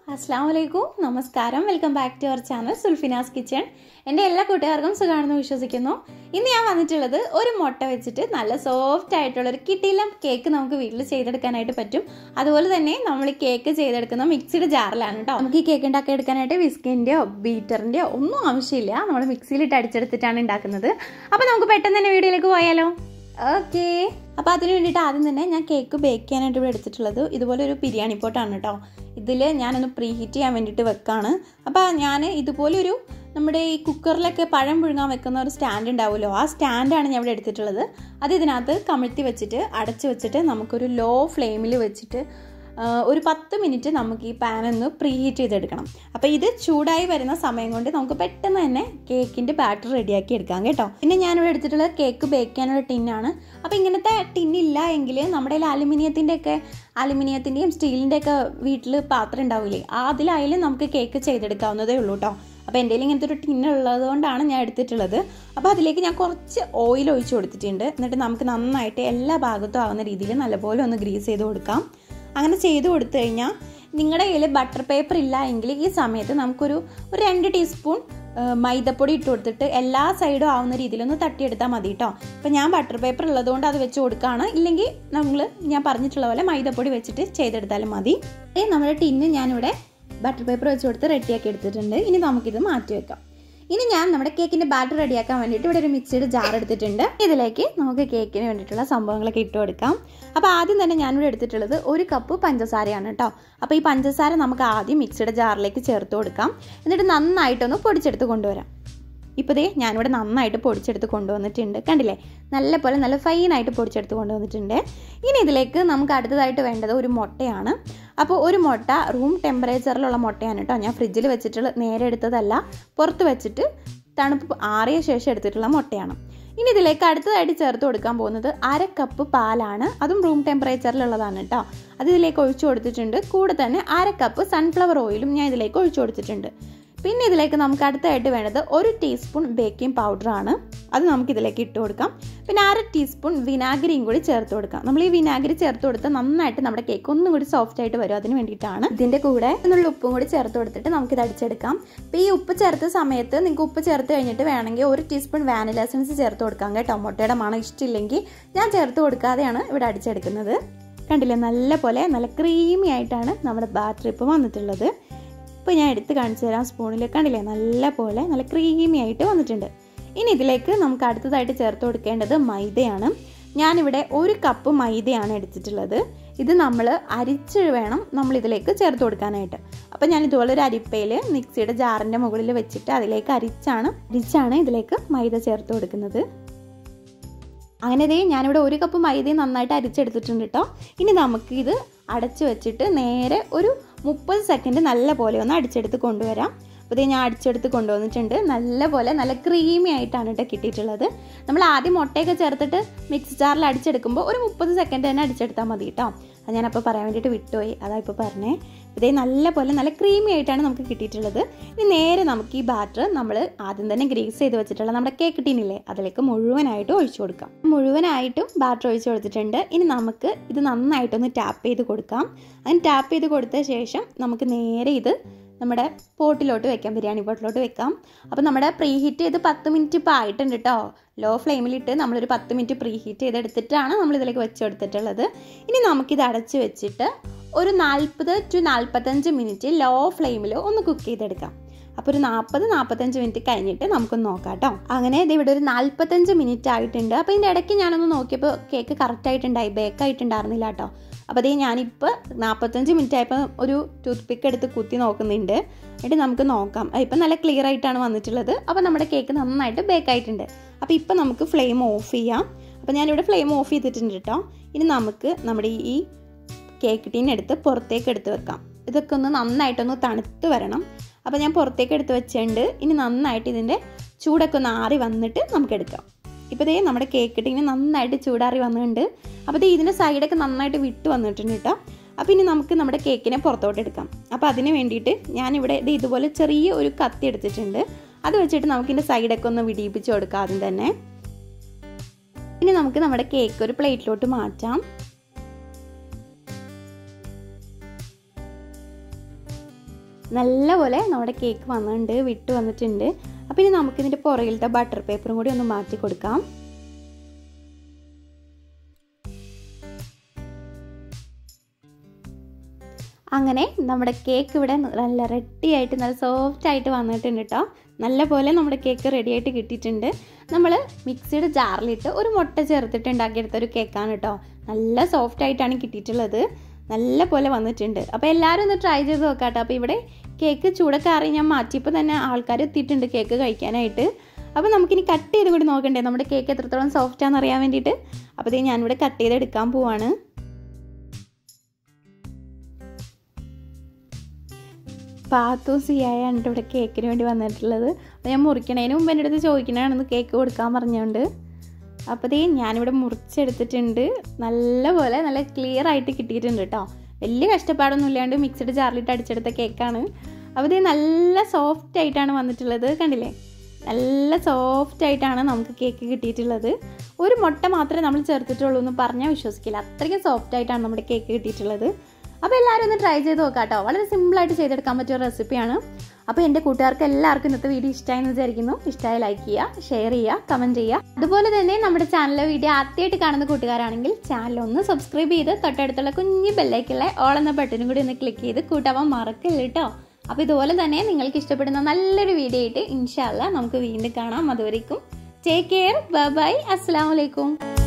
അസ്സാം വലൈക്കും നമസ്കാരം welcome back to our channel Sulfinas kitchen എൻ്റെ എല്ലാ കൂട്ടുകാർക്കും സുഖമാണെന്ന് വിശ്വസിക്കുന്നു ഇന്ന് ഞാൻ വന്നിട്ടുള്ളത് ഒരു മുട്ട വെച്ചിട്ട് നല്ല സോഫ്റ്റ് ആയിട്ടുള്ള ഒരു കിട്ടിയില്ല കേക്ക് നമുക്ക് വീട്ടിൽ ചെയ്തെടുക്കാനായിട്ട് പറ്റും അതുപോലെ തന്നെ നമ്മൾ ഈ കേക്ക് ചെയ്തെടുക്കുന്ന മിക്സിയുടെ ജാറിലാണ് കേട്ടോ നമുക്ക് ഈ കേക്ക് ഉണ്ടാക്കി എടുക്കാനായിട്ട് വിസ്കിൻ്റെയോ ബീറ്ററിൻ്റെയോ ഒന്നും ആവശ്യമില്ല നമ്മൾ മിക്സിയിലിട്ട് അടിച്ചെടുത്തിട്ടാണ് ഉണ്ടാക്കുന്നത് അപ്പോൾ നമുക്ക് പെട്ടെന്ന് തന്നെ വീഡിയോയിലേക്ക് പോയാലോ ഓക്കെ അപ്പോൾ അതിന് വേണ്ടിയിട്ട് ആദ്യം തന്നെ ഞാൻ കേക്ക് ബേക്ക് ചെയ്യാനായിട്ട് ഇവിടെ എടുത്തിട്ടുള്ളത് ഇതുപോലെ ഒരു ബിരിയാണി പോട്ടാണ് കേട്ടോ ഇതിൽ ഞാനൊന്ന് പ്രീ ഹീറ്റ് ചെയ്യാൻ വേണ്ടിയിട്ട് വെക്കാണ് അപ്പോൾ ഞാൻ ഇതുപോലെ ഒരു നമ്മുടെ ഈ കുക്കറിലൊക്കെ പഴം പുഴുങ്ങാൻ വെക്കുന്ന ഒരു സ്റ്റാൻഡ് ഉണ്ടാവുമല്ലോ ആ സ്റ്റാൻഡാണ് ഞാൻ ഇവിടെ എടുത്തിട്ടുള്ളത് അത് ഇതിനകത്ത് കമിഴ്ത്തി വെച്ചിട്ട് അടച്ച് വെച്ചിട്ട് നമുക്കൊരു ലോ ഫ്ലെയിമിൽ വെച്ചിട്ട് ഒരു പത്ത് മിനിറ്റ് നമുക്ക് ഈ പാൻ ഒന്ന് പ്രീ ഹീറ്റ് ചെയ്തെടുക്കണം അപ്പോൾ ഇത് ചൂടായി വരുന്ന സമയം കൊണ്ട് നമുക്ക് പെട്ടെന്ന് തന്നെ കേക്കിൻ്റെ ബാറ്റർ റെഡിയാക്കി എടുക്കാം കേട്ടോ പിന്നെ ഞാനിവിടെ എടുത്തിട്ടുള്ളത് കേക്ക് ബേക്ക് ചെയ്യാനുള്ള ടിന്നാണ് അപ്പോൾ ഇങ്ങനത്തെ ടിന്നില്ല എങ്കിൽ നമ്മുടെ കയ്യിൽ അലുമിനിയത്തിൻ്റെ ഒക്കെ അലുമിനിയത്തിൻ്റെയും സ്റ്റീലിൻ്റെ ഒക്കെ വീട്ടിൽ പാത്രം ഉണ്ടാവില്ലേ അതിലായാലും നമുക്ക് കേക്ക് ചെയ്തെടുക്കാവുന്നതേ ഉള്ളൂ കേട്ടോ അപ്പോൾ എൻ്റെ ഇങ്ങനത്തെ ഒരു ടിൻ ഉള്ളത് കൊണ്ടാണ് ഞാൻ എടുത്തിട്ടുള്ളത് അപ്പോൾ അതിലേക്ക് ഞാൻ കുറച്ച് ഓയിൽ ഒഴിച്ച് കൊടുത്തിട്ടുണ്ട് എന്നിട്ട് നമുക്ക് നന്നായിട്ട് എല്ലാ ഭാഗത്തും ആവുന്ന രീതിയിൽ നല്ലപോലെ ഒന്ന് ഗ്രീസ് ചെയ്ത് കൊടുക്കാം അങ്ങനെ ചെയ്ത് കൊടുത്തു കഴിഞ്ഞാൽ നിങ്ങളുടെ കയ്യിൽ ബട്ടർ പേപ്പർ ഇല്ല എങ്കിൽ ഈ സമയത്ത് നമുക്കൊരു ഒരു രണ്ട് ടീസ്പൂൺ മൈദപ്പൊടി ഇട്ട് കൊടുത്തിട്ട് എല്ലാ സൈഡും ആവുന്ന രീതിയിലൊന്ന് തട്ടിയെടുത്താൽ മതി കേട്ടോ ഇപ്പം ഞാൻ ബട്ടർ പേപ്പർ ഉള്ളതുകൊണ്ട് അത് വെച്ച് കൊടുക്കുകയാണ് ഇല്ലെങ്കിൽ നമ്മൾ ഞാൻ പറഞ്ഞിട്ടുള്ള പോലെ മൈദപ്പൊടി വെച്ചിട്ട് ചെയ്തെടുത്താലും മതി നമ്മുടെ ടിന്ന് ഞാനിവിടെ ബട്ടർ പേപ്പർ വെച്ച് കൊടുത്ത് റെഡിയാക്കി എടുത്തിട്ടുണ്ട് ഇനി നമുക്കിത് മാറ്റി വെക്കാം ഇനി ഞാൻ നമ്മുടെ കേക്കിൻ്റെ ബാറ്റർ റെഡിയാക്കാൻ വേണ്ടിയിട്ട് ഇവിടെ ഒരു മിക്സിയുടെ ജാർ എടുത്തിട്ടുണ്ട് ഇതിലേക്ക് നമുക്ക് കേക്കിന് വേണ്ടിയിട്ടുള്ള സംഭവങ്ങളൊക്കെ ഇട്ട് കൊടുക്കാം അപ്പോൾ ആദ്യം തന്നെ ഞാനിവിടെ എടുത്തിട്ടുള്ളത് ഒരു കപ്പ് പഞ്ചസാരയാണ് കേട്ടോ അപ്പോൾ ഈ പഞ്ചസാര നമുക്ക് ആദ്യം മിക്സിയുടെ ജാറിലേക്ക് ചേർത്ത് കൊടുക്കാം എന്നിട്ട് നന്നായിട്ടൊന്ന് പൊടിച്ചെടുത്ത് കൊണ്ടുവരാം ഇപ്പോൾ ദേ ഞാനിവിടെ നന്നായിട്ട് പൊടിച്ചെടുത്ത് കൊണ്ടുവന്നിട്ടുണ്ട് കണ്ടില്ലേ നല്ല പോലെ നല്ല ഫൈനായിട്ട് പൊടിച്ചെടുത്ത് കൊണ്ടുവന്നിട്ടുണ്ട് ഇനി ഇതിലേക്ക് നമുക്ക് അടുത്തതായിട്ട് വേണ്ടത് ഒരു മുട്ടയാണ് അപ്പോൾ ഒരു മുട്ട റൂം ടെമ്പറേച്ചറിലുള്ള മുട്ടയാണ് കേട്ടോ ഞാൻ ഫ്രിഡ്ജിൽ വെച്ചിട്ട് നേരെ എടുത്തതല്ല പുറത്ത് വെച്ചിട്ട് തണുപ്പ് ആറിയ ശേഷം എടുത്തിട്ടുള്ള മുട്ടയാണ് ഇനി ഇതിലേക്ക് അടുത്തതായിട്ട് ചേർത്ത് കൊടുക്കാൻ പോകുന്നത് അര കപ്പ് പാലാണ് അതും റൂം ടെമ്പറേച്ചറിലുള്ളതാണ് കേട്ടോ അത് ഇതിലേക്ക് ഒഴിച്ചു കൊടുത്തിട്ടുണ്ട് കൂടെ തന്നെ അര കപ്പ് സൺഫ്ലവർ ഓയിലും ഞാൻ ഇതിലേക്ക് ഒഴിച്ചു കൊടുത്തിട്ടുണ്ട് പിന്നെ ഇതിലേക്ക് നമുക്ക് അടുത്തായിട്ട് വേണ്ടത് ഒരു ടീസ്പൂൺ ബേക്കിംഗ് പൗഡറാണ് അത് നമുക്ക് ഇതിലേക്ക് ഇട്ട് കൊടുക്കാം പിന്നെ അര ടീസ്പൂൺ വിനാഗിരിയും കൂടി ചേർത്ത് കൊടുക്കാം നമ്മൾ ഈ വിനാഗിരി ചേർത്ത് കൊടുത്ത് നന്നായിട്ട് നമ്മുടെ കേക്ക് ഒന്നും കൂടി സോഫ്റ്റ് ആയിട്ട് വരും അതിന് വേണ്ടിയിട്ടാണ് ഇതിൻ്റെ കൂടെ എന്നുള്ള ഉപ്പും കൂടി ചേർത്ത് കൊടുത്തിട്ട് നമുക്കിത് അടിച്ചെടുക്കാം അപ്പോൾ ഈ ഉപ്പ് ചേർത്ത സമയത്ത് നിങ്ങൾക്ക് ഉപ്പ് ചേർത്ത് കഴിഞ്ഞിട്ട് വേണമെങ്കിൽ ഒരു ടീസ്പൂൺ വാനില എസൻസ് ചേർത്ത് കൊടുക്കാം കേട്ടോ മുട്ടയുടെ മണം ഇഷ്ടമില്ലെങ്കിൽ ഞാൻ ചേർത്ത് കൊടുക്കാതെയാണ് ഇവിടെ അടിച്ചെടുക്കുന്നത് കണ്ടില്ലേ നല്ല പോലെ നല്ല ക്രീമി ആയിട്ടാണ് നമ്മുടെ ബാറ്ററി ഇപ്പോൾ വന്നിട്ടുള്ളത് ഇപ്പോൾ ഞാൻ എടുത്ത് കാണിച്ചു തരാം സ്പൂണിൽ കണ്ടില്ലേ നല്ല പോലെ നല്ല ക്രീമി ആയിട്ട് വന്നിട്ടുണ്ട് ഇനി ഇതിലേക്ക് നമുക്ക് അടുത്തതായിട്ട് ചേർത്ത് കൊടുക്കേണ്ടത് മൈദയാണ് ഞാനിവിടെ ഒരു കപ്പ് മൈദയാണ് എടുത്തിട്ടുള്ളത് ഇത് നമ്മൾ അരിച്ച് വേണം നമ്മൾ ഇതിലേക്ക് ചേർത്ത് കൊടുക്കാനായിട്ട് അപ്പോൾ ഞാൻ ഇതുപോലെ ഒരു അരിപ്പയിൽ മിക്സിയുടെ ജാറിൻ്റെ മുകളിൽ വെച്ചിട്ട് അതിലേക്ക് അരിച്ചാണ് അരിച്ചാണ് ഇതിലേക്ക് മൈദ ചേർത്ത് കൊടുക്കുന്നത് അങ്ങനെ ഇതേ ഞാനിവിടെ ഒരു കപ്പ് മൈദയും നന്നായിട്ട് അരിച്ചെടുത്തിട്ടുണ്ട് കേട്ടോ ഇനി നമുക്ക് ഇത് അടച്ചു വെച്ചിട്ട് നേരെ ഒരു മുപ്പത് സെക്കൻഡ് നല്ല പോലെ ഒന്ന് അടിച്ചെടുത്ത് കൊണ്ടുവരാം അപ്പോൾ ഇത് ഞാൻ അടിച്ചെടുത്ത് കൊണ്ടുവന്നിട്ടുണ്ട് നല്ല പോലെ നല്ല ക്രീമി ആയിട്ടാണ് കേട്ടോ കിട്ടിയിട്ടുള്ളത് നമ്മൾ ആദ്യം മുട്ടയൊക്കെ ചേർത്തിട്ട് മിക്സ് ജാറിൽ അടിച്ചെടുക്കുമ്പോൾ ഒരു മുപ്പത് സെക്കൻഡ് തന്നെ അടിച്ചെടുത്താൽ മതി കേട്ടോ അത് ഞാനപ്പോൾ പറയാൻ വേണ്ടിയിട്ട് വിട്ടുപോയി അതാ ഇപ്പോൾ പറഞ്ഞേ ഇതേ നല്ല പോലെ നല്ല ക്രീമി ആയിട്ടാണ് നമുക്ക് കിട്ടിയിട്ടുള്ളത് ഇനി നേരെ നമുക്ക് ഈ ബാറ്റർ നമ്മൾ ആദ്യം തന്നെ ഗ്രീസ് ചെയ്ത് വെച്ചിട്ടുള്ള നമ്മുടെ കേക്ക് ടീനില്ലേ അതിലേക്ക് മുഴുവനായിട്ട് ഒഴിച്ചു കൊടുക്കാം മുഴുവനായിട്ടും ബാറ്റർ ഒഴിച്ചു കൊടുത്തിട്ടുണ്ട് ഇനി നമുക്ക് ഇത് നന്നായിട്ടൊന്ന് ടാപ്പ് ചെയ്ത് കൊടുക്കാം അങ്ങനെ ടാപ്പ് ചെയ്ത് കൊടുത്ത ശേഷം നമുക്ക് നേരെ ഇത് നമ്മുടെ പോട്ടിലോട്ട് വെക്കാം ബിരിയാണി പോട്ടിലോട്ട് വെക്കാം അപ്പോൾ നമ്മുടെ പ്രീ ഹീറ്റ് ചെയ്ത് പത്ത് മിനിറ്റ് ഇപ്പോൾ ആയിട്ടുണ്ട് കേട്ടോ ലോ ഫ്ലെയിമിലിട്ട് നമ്മളൊരു പത്ത് മിനിറ്റ് പ്രീ ഹീറ്റ് ചെയ്തെടുത്തിട്ടാണ് നമ്മൾ ഇതിലേക്ക് വെച്ച് കൊടുത്തിട്ടുള്ളത് ഇനി നമുക്കിത് അടച്ച് വെച്ചിട്ട് ഒരു നാൽപ്പത് ടു നാൽപ്പത്തഞ്ച് മിനിറ്റ് ലോ ഫ്ലെയിമിൽ ഒന്ന് കുക്ക് ചെയ്തെടുക്കാം അപ്പോൾ ഒരു നാൽപ്പത് നാൽപ്പത്തഞ്ച് മിനിറ്റ് കഴിഞ്ഞിട്ട് നമുക്കൊന്ന് നോക്കാം കേട്ടോ അങ്ങനെ ഇത് ഇവിടെ ഒരു നാൽപ്പത്തഞ്ച് മിനിറ്റ് ആയിട്ടുണ്ട് അപ്പോൾ ഇതിൻ്റെ ഇടയ്ക്ക് ഞാനൊന്ന് നോക്കിയപ്പോൾ കേക്ക് കറക്റ്റ് ആയിട്ടുണ്ടായി ബേക്ക് ആയിട്ടുണ്ടായിരുന്നില്ല കേട്ടോ അപ്പോൾ അതേ ഞാനിപ്പോൾ നാൽപ്പത്തഞ്ച് മിനിറ്റ് ആയപ്പോൾ ഒരു ടൂത്ത് പിക്ക് എടുത്ത് കുത്തി നോക്കുന്നുണ്ട് എന്നിട്ട് നമുക്ക് നോക്കാം ഇപ്പം നല്ല ക്ലിയർ ആയിട്ടാണ് വന്നിട്ടുള്ളത് അപ്പോൾ നമ്മുടെ കേക്ക് നന്നായിട്ട് ബേക്ക് ആയിട്ടുണ്ട് അപ്പോൾ ഇപ്പം നമുക്ക് ഫ്ലെയിം ഓഫ് ചെയ്യാം അപ്പോൾ ഞാനിവിടെ ഫ്ലെയിം ഓഫ് ചെയ്തിട്ടുണ്ട് കേട്ടോ ഇനി നമുക്ക് നമ്മുടെ ഈ കേക്ക് ടീൻ എടുത്ത് പുറത്തേക്ക് എടുത്ത് വെക്കാം ഇതൊക്കെ ഒന്ന് നന്നായിട്ടൊന്ന് തണുത്ത് വരണം അപ്പോൾ ഞാൻ പുറത്തേക്ക് എടുത്ത് വെച്ചിട്ടുണ്ട് ഇനി നന്നായിട്ട് ഇതിൻ്റെ ചൂടൊക്കെ ഒന്ന് ആറി വന്നിട്ട് നമുക്ക് എടുക്കാം ഇപ്പോൾ ദേ നമ്മുടെ കേക്ക് ടീന് നന്നായിട്ട് ചൂടാറി വന്നിട്ടുണ്ട് അപ്പോൾ ദേ ഇതിൻ്റെ സൈഡൊക്കെ നന്നായിട്ട് വിട്ട് വന്നിട്ടുണ്ട് കേട്ടോ അപ്പോൾ ഇനി നമുക്ക് നമ്മുടെ കേക്കിനെ പുറത്തോട്ട് എടുക്കാം അപ്പോൾ അതിന് വേണ്ടിയിട്ട് ഞാനിവിടെ ഇത് ഇതുപോലെ ചെറിയ ഒരു കത്തി എടുത്തിട്ടുണ്ട് അത് വെച്ചിട്ട് നമുക്കിതിൻ്റെ സൈഡൊക്കെ ഒന്ന് വിടിയിപ്പിച്ച് കൊടുക്കാം ആദ്യം തന്നെ ഇനി നമുക്ക് നമ്മുടെ കേക്ക് ഒരു പ്ലേറ്റിലോട്ട് മാറ്റാം നല്ലപോലെ നമ്മുടെ കേക്ക് വന്നിട്ടുണ്ട് വിട്ട് വന്നിട്ടുണ്ട് അപ്പോൾ ഇനി നമുക്കിതിൻ്റെ പുറകിലത്തെ ബട്ടർ പേപ്പറും കൂടി ഒന്ന് മാറ്റി കൊടുക്കാം അങ്ങനെ നമ്മുടെ കേക്ക് ഇവിടെ നല്ല റെഡി ആയിട്ട് നല്ല സോഫ്റ്റ് ആയിട്ട് വന്നിട്ടുണ്ട് കേട്ടോ നല്ല പോലെ നമ്മുടെ കേക്ക് റെഡി ആയിട്ട് കിട്ടിയിട്ടുണ്ട് നമ്മൾ മിക്സിയുടെ ജാറിലിട്ട് ഒരു മുട്ട ചേർത്തിട്ട് ഉണ്ടാക്കിയെടുത്ത ഒരു കേക്കാണ് കേട്ടോ നല്ല സോഫ്റ്റ് ആയിട്ടാണ് കിട്ടിയിട്ടുള്ളത് നല്ല പോലെ വന്നിട്ടുണ്ട് അപ്പോൾ എല്ലാവരും ഒന്ന് ട്രൈ ചെയ്ത് നോക്കാം കേട്ടോ അപ്പോൾ ഇവിടെ കേക്ക് ചൂടക്കാറി ഞാൻ മാറ്റിയപ്പോൾ തന്നെ ആൾക്കാർ എത്തിയിട്ടുണ്ട് കേക്ക് കഴിക്കാനായിട്ട് അപ്പോൾ നമുക്കിനി കട്ട് ചെയ്ത് കൂടി നോക്കണ്ടേ നമ്മുടെ കേക്ക് എത്രത്തോളം സോഫ്റ്റ് ആണെന്ന് അറിയാൻ വേണ്ടിയിട്ട് അപ്പോൾ ഇത് ഞാനിവിടെ കട്ട് ചെയ്ത് എടുക്കാൻ പോവാണ് പാത്തു സിയായാണ് ഇവിടെ കേക്കിന് വേണ്ടി വന്നിട്ടുള്ളത് അപ്പോൾ ഞാൻ മുറിക്കണതിന് മുമ്പ് എൻ്റെ അടുത്ത് ചോദിക്കണതാണെന്ന് കേക്ക് കൊടുക്കാൻ പറഞ്ഞുകൊണ്ട് അപ്പോൾ ദേ ഞാനിവിടെ മുറിച്ചെടുത്തിട്ടുണ്ട് നല്ലപോലെ നല്ല ക്ലിയർ ആയിട്ട് കിട്ടിയിട്ടുണ്ട് കേട്ടോ വലിയ കഷ്ടപ്പാടൊന്നും ഇല്ലാണ്ട് മിക്സഡ് ജാറിലിട്ട് അടിച്ചെടുത്ത കേക്കാണ് അപ്പോൾ ഇത് നല്ല സോഫ്റ്റ് ആയിട്ടാണ് വന്നിട്ടുള്ളത് കണ്ടില്ലേ നല്ല സോഫ്റ്റ് ആയിട്ടാണ് നമുക്ക് കേക്ക് കിട്ടിയിട്ടുള്ളത് ഒരു മുട്ട മാത്രമേ നമ്മൾ ചേർത്തിട്ടുള്ളൂ എന്ന് പറഞ്ഞാൽ വിശ്വസിക്കില്ല അത്രയ്ക്കും സോഫ്റ്റ് ആയിട്ടാണ് നമ്മുടെ കേക്ക് കിട്ടിയിട്ടുള്ളത് അപ്പോൾ എല്ലാവരും ഒന്ന് ട്രൈ ചെയ്ത് നോക്കാം കേട്ടോ വളരെ സിമ്പിളായിട്ട് ചെയ്തെടുക്കാൻ പറ്റിയ റെസിപ്പിയാണ് അപ്പോൾ എൻ്റെ കൂട്ടുകാർക്ക് എല്ലാവർക്കും ഇന്നത്തെ വീഡിയോ ഇഷ്ടമായെന്ന് വിചാരിക്കുന്നു ഇഷ്ടമായി ലൈക്ക് ചെയ്യുക ഷെയർ ചെയ്യുക കമൻറ്റ് ചെയ്യുക അതുപോലെ തന്നെ നമ്മുടെ ചാനലിലെ വീഡിയോ ആദ്യമായിട്ട് കാണുന്ന കൂട്ടുകാരാണെങ്കിൽ ചാനൽ ഒന്ന് സബ്സ്ക്രൈബ് ചെയ്ത് തൊട്ടടുത്തുള്ള കുഞ്ഞു ബെല്ലൈക്കുള്ള ഓൾ എന്ന ബട്ടനും കൂടി ഒന്ന് ക്ലിക്ക് ചെയ്ത് കൂട്ടാവാൻ മറക്കില്ല കേട്ടോ അപ്പോൾ ഇതുപോലെ തന്നെ നിങ്ങൾക്ക് ഇഷ്ടപ്പെടുന്ന നല്ലൊരു വീഡിയോ ആയിട്ട് ഇൻഷാല്ല നമുക്ക് വീണ്ടും കാണാം അതുവരേക്കും ടേക്ക് കെയർ ബൈ ബൈ അസ്സാം വലൈക്കും